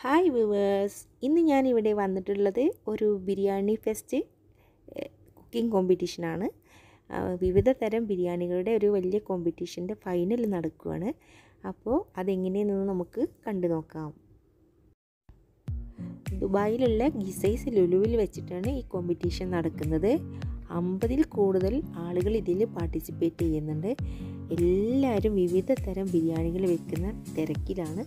Hi viewers ഇന്ന് ഞാൻ ഇവിടെ വന്നിട്ടുള്ളത് ഒരു ബിരിയാണി ഫെസ്റ്റ് കുക്കിംഗ് കോമ്പറ്റീഷനാണ് വിവിധ തരം ബിരിയാണികളുടെ ഒരു വലിയ കോമ്പറ്റീഷൻ്റെ ഫൈനൽ നടക്കുകയാണ് അപ്പോൾ അതെങ്ങനെയെന്ന് നമുക്ക് കണ്ടു നോക്കാം ദുബായിലുള്ള ഗിസൈസ് ലുലുവിൽ വെച്ചിട്ടാണ് ഈ കോമ്പറ്റീഷൻ നടക്കുന്നത് അമ്പതിൽ കൂടുതൽ ആളുകൾ ഇതിൽ പാർട്ടിസിപ്പേറ്റ് ചെയ്യുന്നുണ്ട് എല്ലാവരും വിവിധ തരം ബിരിയാണികൾ വെക്കുന്ന തിരക്കിലാണ്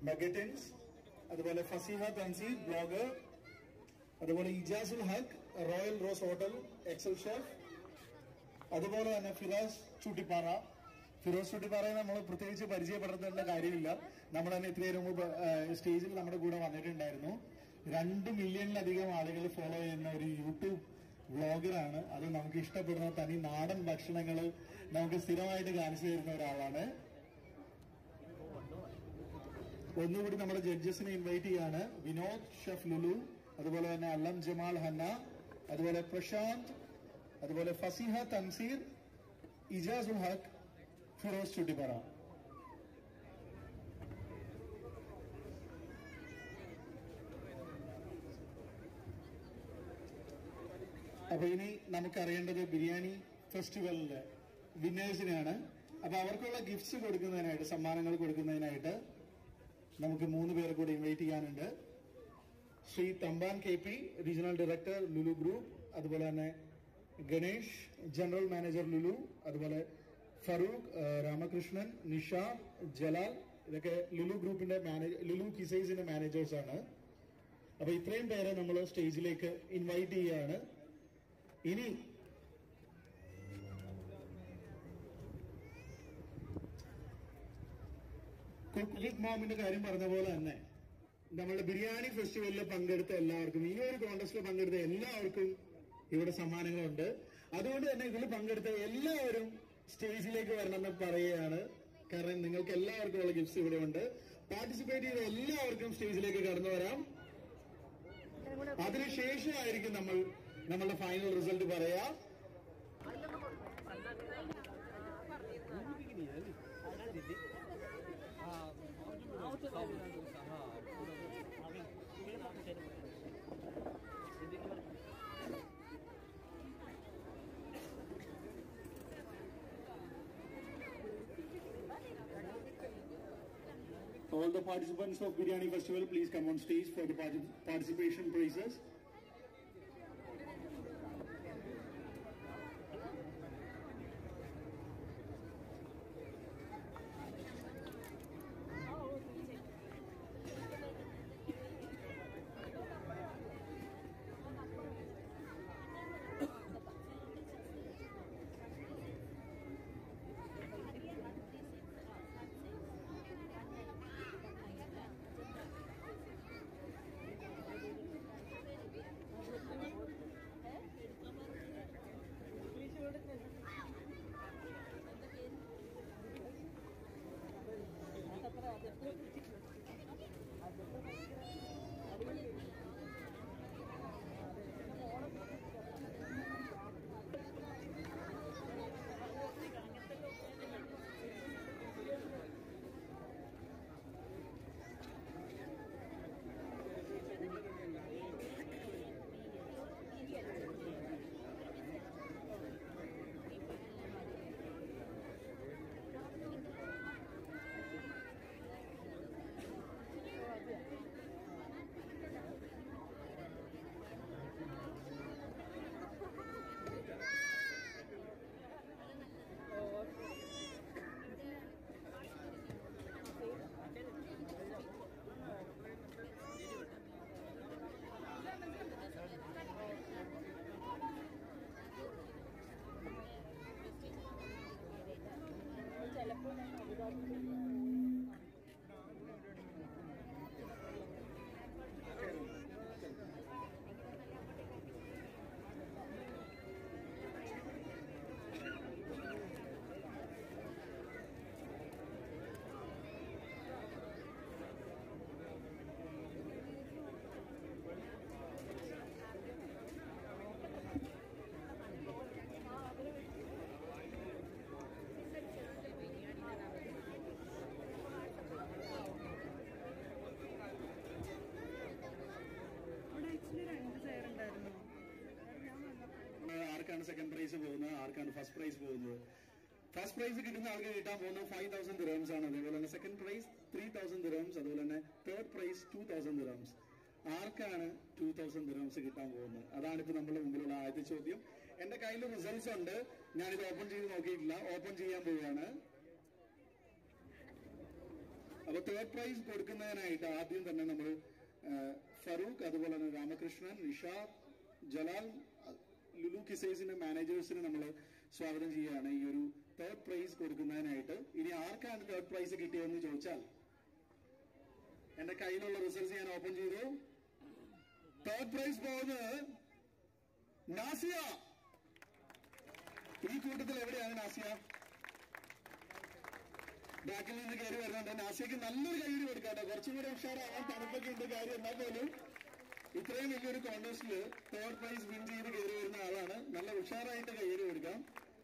മെഗറ്റിൻസ് അതുപോലെ ഫസീഹ തൻസീർ ബ്ലോഗർ അതുപോലെ Ijasul Haq Royal Rose hotel Excel chef അതുപോലെ തന്നെ ഫിറാസ് ചുട്ടിപ്പാറ ഫിറോസ് ചുട്ടിപ്പാറയെ നമ്മൾ പ്രത്യേകിച്ച് പരിചയപ്പെടുത്തേണ്ട കാര്യമില്ല നമ്മൾ തന്നെ ഇത്രയും മുമ്പ് സ്റ്റേജിൽ നമ്മുടെ കൂടെ വന്നിട്ടുണ്ടായിരുന്നു രണ്ട് മില്യണിലധികം ആളുകൾ ഫോളോ ചെയ്യുന്ന ഒരു യൂട്യൂബ് വ്ളോഗറാണ് അത് നമുക്ക് ഇഷ്ടപ്പെടുന്ന തനി നാടൻ ഭക്ഷണങ്ങൾ നമുക്ക് സ്ഥിരമായിട്ട് കാണിച്ചു തരുന്ന ഒരാളാണ് ഒന്നുകൂടി നമ്മുടെ ജഡ്ജസിനെ ഇൻവൈറ്റ് ചെയ്യാണ് വിനോദ് ഷെഫ് ലുലു അതുപോലെ തന്നെ അല്ലം ജമാൽ ഹന്ന അതുപോലെ പ്രശാന്ത് അതുപോലെ ഫസീഹ തൻസീർ ഇജാസുൽ ഹക്ക് ഫിറോസ് ചുട്ടിപ്പറ അപ്പൊ ഇനി നമുക്കറിയേണ്ടത് ബിരിയാണി ഫെസ്റ്റിവലിന്റെ വിന്നേഴ്സിനെയാണ് അപ്പൊ അവർക്കുള്ള ഗിഫ്റ്റ്സ് കൊടുക്കുന്നതിനായിട്ട് സമ്മാനങ്ങൾ കൊടുക്കുന്നതിനായിട്ട് നമുക്ക് മൂന്ന് പേരെ കൂടി ഇൻവൈറ്റ് ചെയ്യാനുണ്ട് Shri Thampan K P regional director Lulu group അതുപോലെ തന്നെ ഗണേഷ് ജനറൽ മാനേജർ ലുലു അതുപോലെ ഫറൂഖ് ആ, രാമകൃഷ്ണൻ നിഷ ജലാൽ ഇതൊക്കെ ലുലു ഗ്രൂപ്പിന്റെ മാനേജർ ലുലു കിസൈസിന്റെ മാനേജേഴ്സ് ആണ് അപ്പൊ ഇത്രയും പേരെ നമ്മൾ സ്റ്റേജിലേക്ക് ഇൻവൈറ്റ് ചെയ്യുകയാണ് ഇനി കുക്ക് വിത്ത് മോമിന്റെ കാര്യം പറഞ്ഞ പോലെ തന്നെ നമ്മുടെ ബിരിയാണി ഫെസ്റ്റിവലിൽ പങ്കെടുത്ത എല്ലാവർക്കും ഈ ഒരു കോൺടെസ്റ്റിൽ പങ്കെടുത്ത എല്ലാവർക്കും ഇവിടെ സമ്മാനങ്ങളുണ്ട് അതുകൊണ്ട് തന്നെ ഇതിൽ പങ്കെടുത്ത എല്ലാവരും സ്റ്റേജിലേക്ക് വരണമെന്ന് പറയുകയാണ് കാരണം നിങ്ങൾക്ക് എല്ലാവർക്കും ഉള്ള ഗിഫ്റ്റ്സ് ഇവിടെ ഉണ്ട് പാർട്ടിസിപ്പേറ്റ് ചെയ്ത എല്ലാവർക്കും സ്റ്റേജിലേക്ക് കടന്നു വരാം അതിനുശേഷമായിരിക്കും നമ്മൾ നമ്മളുടെ ഫൈനൽ റിസൾട്ട് പറയാ All the participants of Biryani Festival, please come on stage for the parti- participation prizes. അവിടെ ആക്ച്വലി രണ്ട് ചെയർ ഉണ്ടായിരുന്നു ആർക്കാണ് സെക്കൻഡ് പ്രൈസ് പോകുന്നത് ആർക്കാണ് ഫസ്റ്റ് പ്രൈസ് പോകുന്നത് ഫസ്റ്റ് പ്രൈസ് കിട്ടുന്ന ആൾക്ക് കിട്ടാൻ പോകുന്നത് ഫൈവ് തൗസൻഡ് ദിറംസ് ആണ് അതേപോലെ തന്നെ second prize three thousand dirhams അതുപോലെ തന്നെ third prize two thousand dirhams ആർക്കാണ് ടു തൗസൻഡ് ദിറംസ് കിട്ടാൻ പോകുന്നത് അതാണ് ഇപ്പൊ നമ്മുടെ മുമ്പിലുള്ള ആദ്യത്തെ ചോദ്യം എന്റെ കയ്യിൽ റിസൾട്ട്സ് ഉണ്ട് ഞാനിത് ഓപ്പൺ ചെയ്ത് നോക്കിയിട്ടില്ല ഓപ്പൺ ചെയ്യാൻ പോവുകയാണ് അപ്പൊ തേർഡ് പ്രൈസ് കൊടുക്കുന്നതിനായിട്ട് ആദ്യം തന്നെ നമ്മൾ ഫറൂഖ് അതുപോലെ തന്നെ രാമകൃഷ്ണൻ നിഷാദ് ജലാൽ അഹ് ലുലു കിസൈസിന്റെ മാനേജേഴ്സിനെ നമ്മൾ സ്വാഗതം ചെയ്യുകയാണ് ഈ ഒരു തേർഡ് പ്രൈസ് കൊടുക്കുന്നതിനായിട്ട് ഇനി ആർക്കാണ് തേർഡ് പ്രൈസ് കിട്ടിയതെന്ന് ചോദിച്ചാൽ എന്റെ കയ്യിലുള്ള റിസൾട്ട്സ് ഞാൻ ഓപ്പൺ ചെയ്തു തേർഡ് പ്രൈസ് പോകുന്നത് നാസിയ ഈ കൂട്ടത്തിൽ എവിടെയാണ് നാസിയ ബാക്കിൽ നിന്ന് കയറി വരുന്നുണ്ട് നാസിയക്ക് നല്ലൊരു കൈയ്യടി കൊടുക്കാട്ടോ കുറച്ചും കൂടെ ഉഷാറാവാൻ തണുപ്പൊക്കെ ഉണ്ട് കാര്യം എന്നാൽ പോലും ഇത്രയും വലിയൊരു കോൺടെസ്റ്റില് തേർഡ് പ്രൈസ് വിൻ ചെയ്ത് കയറി വരുന്ന ആളാണ് നല്ല ഉഷാറായിട്ട് കൈയ്യടി കൊടുക്കാം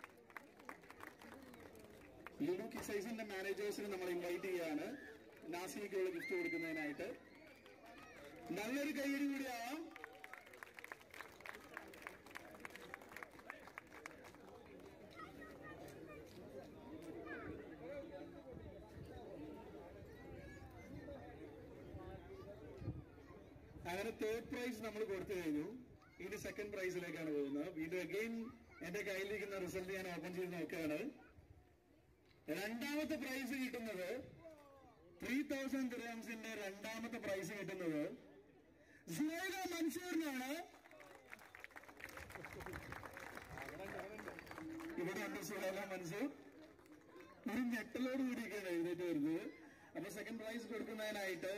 ലുലു കിസൈസിന്റെ മാനേജേഴ്സിന് നമ്മൾ ഇൻവൈറ്റ് ചെയ്യാണ് നാസിയക്കുള്ള ഗിഫ്റ്റ് കൊടുക്കുന്നതിനായിട്ട് നല്ലൊരു കൈയ്യടി കൂടിയാവാം അങ്ങനെ തേർഡ് പ്രൈസ് നമ്മൾ കൊടുത്തു കഴിഞ്ഞു ഇനി സെക്കൻഡ് പ്രൈസിലേക്കാണ് പോകുന്നത് വീണ്ടും അഗെയിൻ എന്റെ കയ്യിലിരിക്കുന്ന റിസൾട്ട് ഞാൻ ഓപ്പൺ ചെയ്ത് നോക്കുകയാണ് രണ്ടാമത്തെ പ്രൈസ് കിട്ടുന്നത് ത്രീ തൗസൻഡ് ഗ്രാംസിന്റെ രണ്ടാമത്തെ പ്രൈസ് കിട്ടുന്നത് സുഹൈല മൻസൂറിനാണ് ഇവിടെ ഉണ്ട് സുഹൈല മൻസൂർ ഒരു ഞെട്ടലോട് കൂടിയൊക്കെയാണ് എഴുന്നേറ്റ് വരുന്നത് അപ്പൊ സെക്കൻഡ് പ്രൈസ് കൊടുക്കുന്നതിനായിട്ട്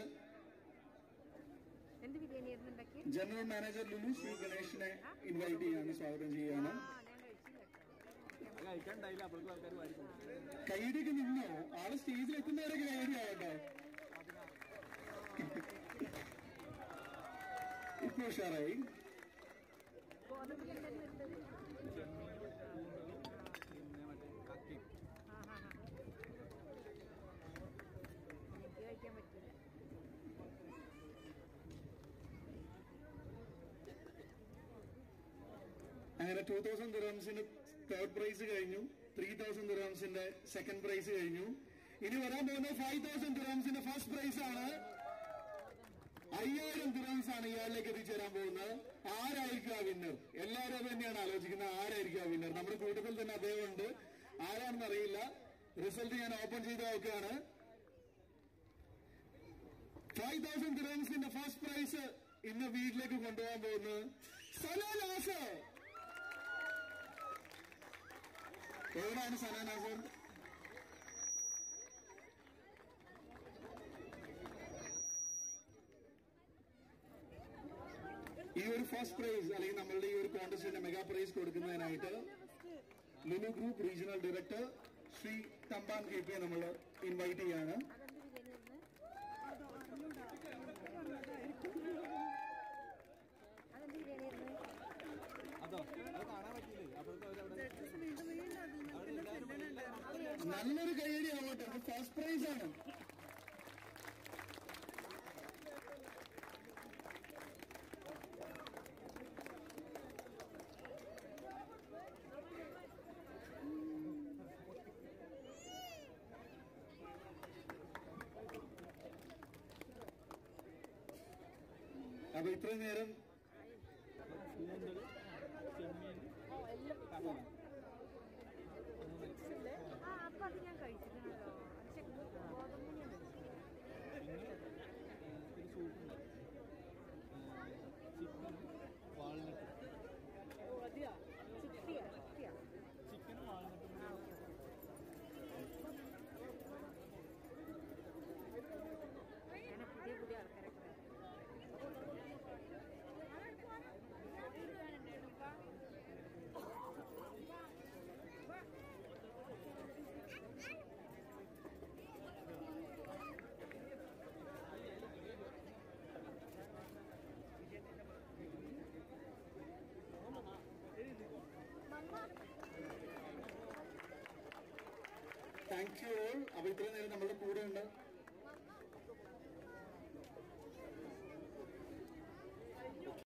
എന്ത് ബിരിയാണി ആയിരുന്നു ഉണ്ടാക്കി ജനറൽ മാനേജർ ലുലു ശ്രീ ഗണേഷിനെ ഇൻവൈറ്റ് ചെയ്യാണ് സ്വാഗതം ചെയ്യാണ് ആ ഞാൻ കഴിച്ചില്ല കഴിക്കാണ്ടായില്ല അപ്പോഴേക്കും ആൾക്കാർ വാരിക്കും കൈയിടിയൊക്കെ നിന്നോ ആള് സ്റ്റേജിൽ എത്തുന്നവരൊക്കെ കൈയടി ആവട്ടോ ഇപ്പൊ ഉഷാറായി ഗോതമ്പിൽ എന്തായിരുന്നു ഇട്ടത് പിന്നെ മറ്റേ കക്കി ആ ഹാ ഹാ എനിക്ക് കഴിക്കാൻ പറ്റില്ല അങ്ങനെ ടൂ തൗസൻഡ് ദിറംസിന് തേർഡ് പ്രൈസ് കഴിഞ്ഞു ത്രീ തൗസൻഡ് ദിറംസിന്റെ സെക്കൻഡ് പ്രൈസ് കഴിഞ്ഞു ഇനി വരാൻ പോകുന്ന ഫൈവ് തൗസൻഡ് ദിറംസിന്റെ ഫസ്റ്റ് പ്രൈസ് ആണ് അയ്യായിരം ദിറംസ് ആണ് ഇയാളിലേക്ക് എത്തിച്ചേരാൻ പോകുന്നത് ആരായിരിക്കും ആ വിന്നർ എല്ലാവരും അത് തന്നെയാണ് ആലോചിക്കുന്നത് ആരായിരിക്കും ആ വിന്നർ നമ്മുടെ കൂട്ടത്തിൽ തന്നെ അദ്ദേഹം ഉണ്ട് ആരാണെന്ന് അറിയില്ല റിസൾട്ട് ഞാൻ ഓപ്പൺ ചെയ്ത് നോക്കുകയാണ് ഫൈവ് തൗസൻഡ് ദിറംസിന്റെ ഫസ്റ്റ് പ്രൈസ് ഇന്ന് വീട്ടിലേക്ക് കൊണ്ടുപോകാൻ പോകുന്നത് സലാലാസ് എവിടെയാണ് സലാനാസർ ഈ ഒരു ഫസ്റ്റ് പ്രൈസ് അല്ലെങ്കിൽ നമ്മളുടെ ഈ ഒരു കോൺടെസ്റ്റിന്റെ മെഗാ പ്രൈസ് കൊടുക്കുന്നതിനായിട്ട് Lulu group regional director Shri Thampan K P നമ്മൾ ഇൻവൈറ്റ് ചെയ്യാണ് അതെന്ത് ബിരിയാണി ആയിരുന്നു അതോ അത് കാണാൻ പറ്റില്ലേ അപ്പോഴേക്കും അവരവിടെ അവിടെ എല്ലാവരും നല്ലൊരു കൈയടി ആവട്ടെ ഫസ്റ്റ് പ്രൈസ് ആണ് അപ്പൊ ഇത്രയും നേരം കൂന്തൽ ചെമ്മീൻ കടല ആ അപ്പൊ അത് ഞാൻ കഴിച്ചിട്ടുണ്ടല്ലോ പക്ഷെ ഗോതമ്പ് ഞാൻ കഴിച്ചില്ല പിന്നെ ഒരു സൂപ്പുണ്ട് ചിക്കൻ വാൾനട്ട് ഓ അതെയോ ചുറ്റിയാ ചുറ്റിയാ ചിക്കനും വാൾനട്ടും ആ ഓക്കെ അങ്ങനെ പുതിയ പുതിയ ആൾക്കാരൊക്കെ വരും. താങ്ക് യു ഓൾ അപ്പൊ ഇത്രയും നേരം നമ്മുടെ കൂടെ ഉണ്ട്